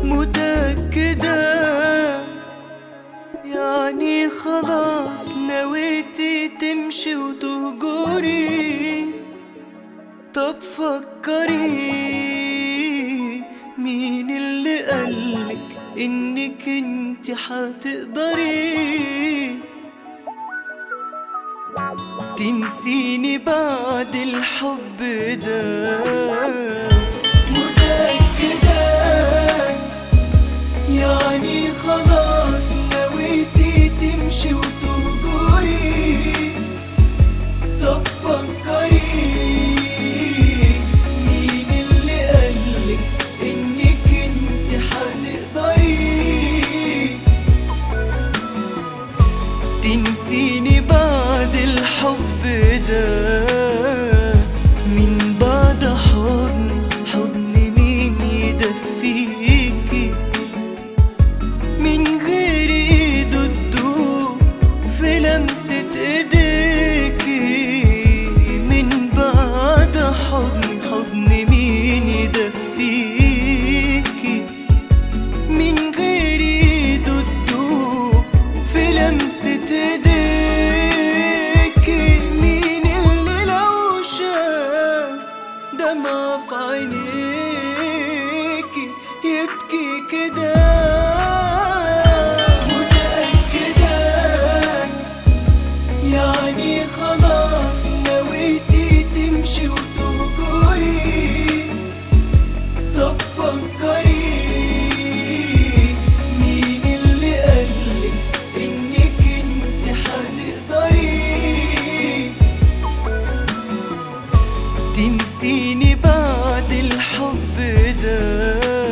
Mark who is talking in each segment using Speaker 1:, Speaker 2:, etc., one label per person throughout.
Speaker 1: متأكدة يعني خلاص نويتي تمشي وتهجري طب فكري مين اللي قالك انك انت حتقدري تنسيني بعد الحب ده متأكدة يعني خلاص نويتي تمشي وتهجري طب فكري مين اللي قالك انك انت حتقدري تنسيني بعد الحب ده من بعد حضن حضن مين يدفيكي من غير ايده تدوب في لمسة ايديكي من بعد حضن حضن مين يدفيكي من غير ايده تدوب في لمسة ايديكي مين اللي لو شاف دمع في عينيكي يبكي كده متأكدة يعني خلاص نويتي تمشي وتهجري طب فكري مين اللي قالك انك انت حتقدري تنسيني بعد الحب ده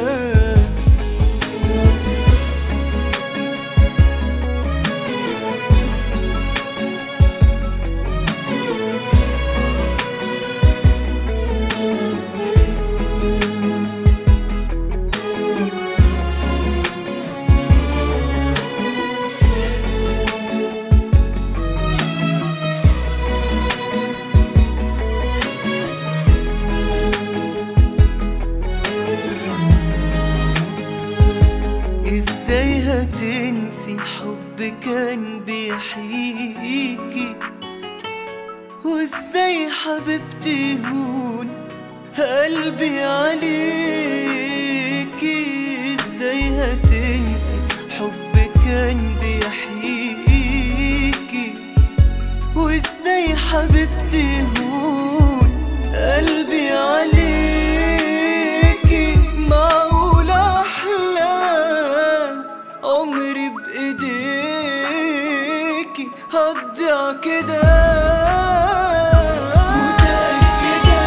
Speaker 1: ازاي هتنسي حب كان بيحييكي وازاي حبيبتي هون قلبي عليكي ازاي هتنسي حب كان بيحييكي وازاي حبيبتي هون قلبي عليكي معقول احلام عمري بايديكي هضيع كده متأكدة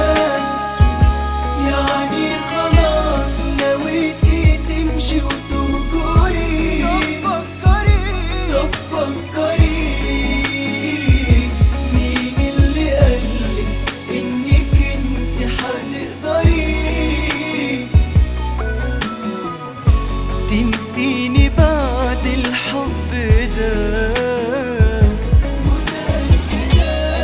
Speaker 1: يعني خلاص نويتي تمشي وتهجري طب فكري طب فكري مين اللي قالك انك انت حتقدري تنسيني بعد الحب ده متأكدة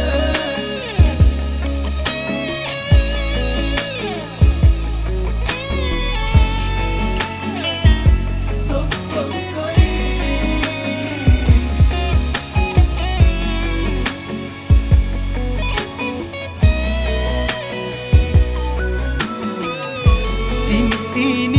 Speaker 1: طب فكري تنسيني